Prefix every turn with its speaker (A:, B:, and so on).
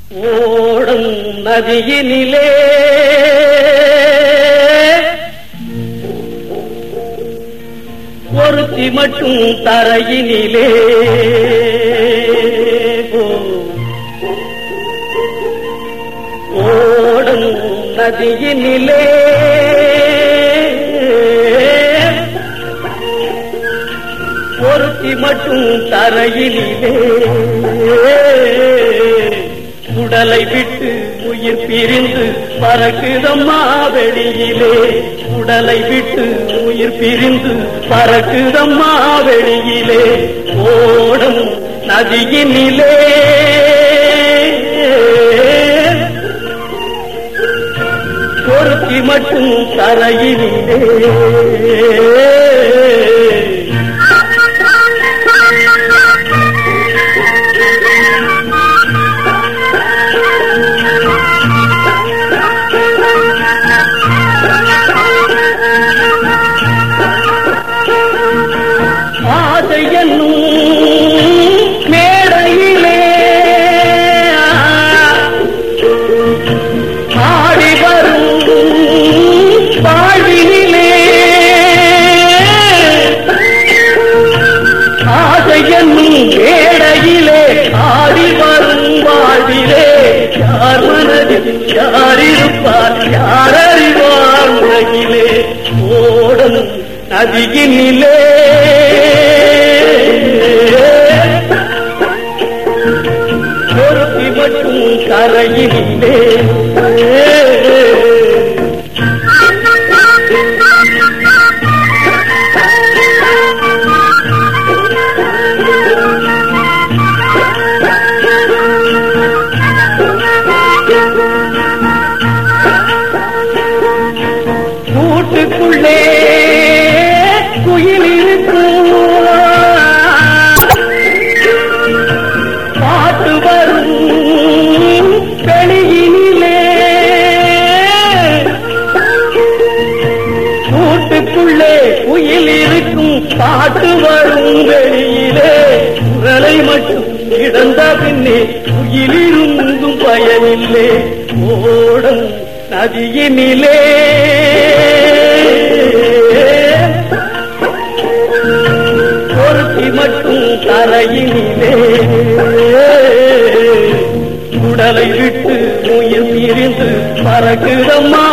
A: ஓடும் நதியினிலே ஒருத்தி மட்டும் தரையினிலே ஓ. ஓடும் நதியினிலே ஒருத்தி மட்டும் தரையினிலே உடலை விட்டு உயிர் பிரிந்து பறக்குதம்மா வெளியிலே உடலை விட்டு உயிர் பிரிந்து பறக்குதம்மா வெளியிலே ஓடும் நதியினிலே ஒருத்தி மட்டும் தரையினிலே ஆசை என்னும் மேடையிலே ஆடி வரும் வாழ்வினிலே ஆசை என்னும் மேடையிலே ஆடி வரும் வாழ்விலே யார் மனதில் யார் இருப்பார் யார் அறிவார் உலகிலே ஓடும் நதியினிலே ஒருத்தி மட்டும் கரையினிலே கூட்டுக்குள்ளே குயில் இருக்கும் பாட்டு வரும் வெளியினிலே கூட்டுக்குள்ளே குயில் இருக்கும் பாட்டு வரும் வெளியிலே குரலை மட்டும் இழந்த பின்னே குயிலிருந்தும் பயனில்லை ஓடும் நதியினிலே ஒருத்தி மட்டும் தரையினிலே உடலை விட்டு உயிர் பிரிந்து பறக்குதம்மா